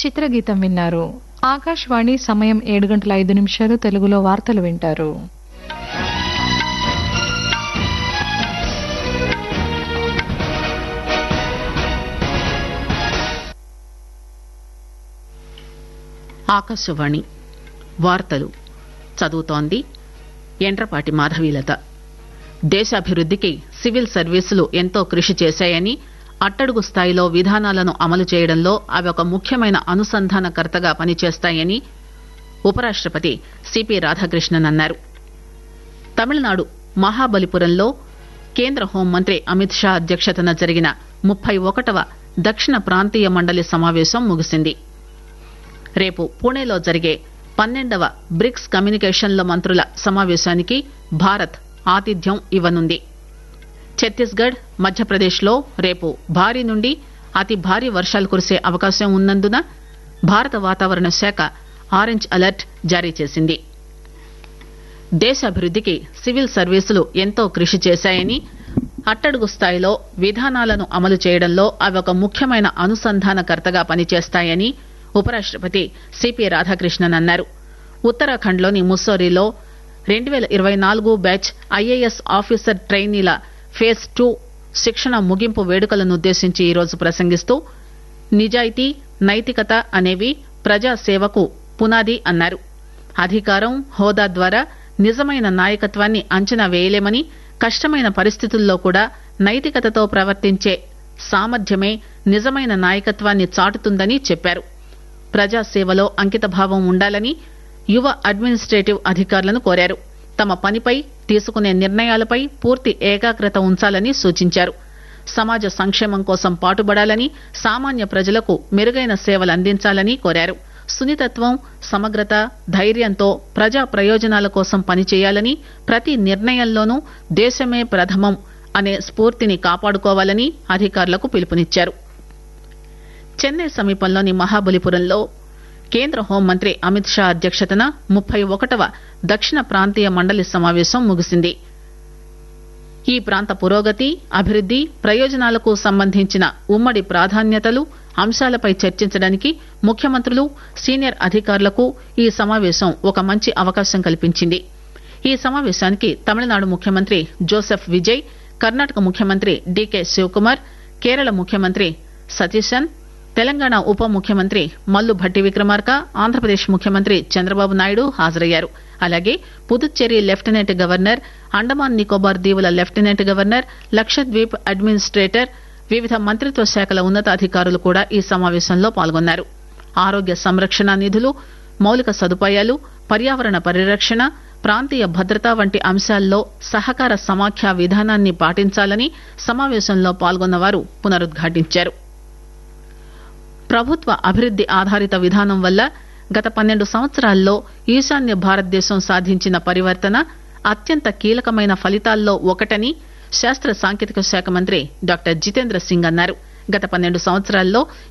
చిత్రగీతం విన్నారు ఆకాశవాణి సమయం ఏడు గంటల ఐదు నిమిషాలు తెలుగులో వార్తలు వింటారు ఆకాశవాణి వార్తలు చదువుతోంది ఎండ్రపాటి మాధవీలత దేశాభివృద్దికి సివిల్ సర్వీసులు ఎంతో కృషి చేశాయని అట్టడుగు స్థాయిలో విధానాలను అమలు చేయడంలో అవి ఒక ముఖ్యమైన అనుసంధానకర్తగా పనిచేస్తాయని ఉపరాష్టపతి సిపి రాధాకృష్ణన్ అన్నారు తమిళనాడు మహాబలిపురంలో కేంద్ర హోంమంత్రి అమిత్ షా అధ్యక్షతన జరిగిన ముప్పై ఒకటవ దక్షిణ ప్రాంతీయ మండలి సమావేశం ముగిసింది రేపు పూణేలో జరిగే పన్నెండవ బ్రిక్స్ కమ్యూనికేషన్ల మంత్రుల సమావేశానికి భారత్ ఆతిథ్యం ఇవ్వనుంది ఛత్తీస్గఢ్ మధ్యప్రదేశ్లో రేపు భారీ నుండి అతి భారీ వర్షాలు కురిసే అవకాశం ఉన్నందున భారత వాతావరణ శాఖ ఆరెంజ్ అలర్ట్ జారీ చేసింది దేశాభివృద్దికి సివిల్ సర్వీసులు ఎంతో కృషి చేశాయని అట్టడుగు స్థాయిలో విధానాలను అమలు చేయడంలో అవి ఒక ముఖ్యమైన అనుసంధానకర్తగా పనిచేస్తాయని ఉపరాష్టపతి సిపి రాధాకృష్ణన్ అన్నారు ఉత్తరాఖండ్లోని ముస్సోరీలో రెండు పేల ఇరవై నాలుగు బ్యాచ్ ఐఏఎస్ ఆఫీసర్ ట్రైనీల ఫేజ్ టూ శిక్షణ ముగింపు వేడుకలనుద్దేశించి ఈరోజు ప్రసంగిస్తూ నిజాయితీ నైతికత అనేవి ప్రజాసేవకు పునాది అన్నారు అధికారం హోదా ద్వారా నిజమైన నాయకత్వాన్ని అంచనా వేయలేమని కష్టమైన పరిస్థితుల్లో కూడా నైతికతతో ప్రవర్తించే సామర్థ్యమే నిజమైన నాయకత్వాన్ని చాటుతుందని చెప్పారు ప్రజాసేవలో అంకితభావం ఉండాలని యువ అడ్మినిస్ట్రేటివ్ అధికారులను కోరారు తమ పనిపై తీసుకునే నిర్ణయాలపై పూర్తి ఏకాగ్రత ఉంచాలని సూచించారు సమాజ సంక్షేమం కోసం పాటుపడాలని సామాన్య ప్రజలకు మెరుగైన సేవలు అందించాలని కోరారు సున్నితత్వం సమగ్రత ధైర్యంతో ప్రజా ప్రయోజనాల కోసం పనిచేయాలని ప్రతి నిర్ణయంలోనూ దేశమే ప్రథమం అనే స్ఫూర్తిని కాపాడుకోవాలని అధికారులకు పిలుపునిచ్చారు చెన్నై సమీపంలోని మహాబలిపురంలో కేంద్ర హోంమంత్రి అమిత్ షా అధ్యక్షతన ముప్పై ఒకటవ దక్షిణ ప్రాంతీయ మండలి సమావేశం ముగిసింది ఈ ప్రాంత పురోగతి అభివృద్ది ప్రయోజనాలకు సంబంధించిన ఉమ్మడి ప్రాధాన్యతలు అంశాలపై చర్చించడానికి ముఖ్యమంత్రులు సీనియర్ అధికారులకు ఈ సమావేశం ఒక మంచి అవకాశం కల్పించింది ఈ సమావేశానికి తమిళనాడు ముఖ్యమంత్రి జోసెఫ్ విజయ్ కర్ణాటక ముఖ్యమంత్రి డీకే శివకుమార్ కేరళ ముఖ్యమంత్రి సతీశన్ తెలంగాణ ఉప ముఖ్యమంత్రి మల్లు భట్టి విక్రమార్క ఆంధ్రప్రదేశ్ ముఖ్యమంత్రి చంద్రబాబు నాయుడు హాజరయ్యారు అలాగే పుదుచ్చేరి లెఫ్టినెంట్ గవర్నర్ అండమాన్ నికోబార్ దీవుల లెఫ్టినెంట్ గవర్నర్ లక్షద్వీప్ అడ్మినిస్ట్రేటర్ వివిధ మంత్రిత్వ శాఖల ఉన్నతాధికారులు కూడా ఈ సమావేశంలో పాల్గొన్నారు ఆరోగ్య సంరక్షణ నిధులు మౌలిక సదుపాయాలు పర్యావరణ పరిరక్షణ ప్రాంతీయ భద్రత వంటి అంశాల్లో సహకార సమాఖ్య విధానాన్ని పాటించాలని సమావేశంలో పాల్గొన్న వారు పునరుద్ఘాటించారు ప్రభుత్వ అభివృద్ది ఆధారిత విధానం వల్ల గత పన్నెండు సంవత్సరాల్లో ఈశాన్య భారతదేశం సాధించిన పరివర్తన అత్యంత కీలకమైన ఫలితాల్లో ఒకటని శాస్త్ర సాంకేతిక శాఖ మంత్రి డాక్టర్ జితేంద్ర సింగ్ అన్నారు గత పన్నెండు సంవత్సరాల్లో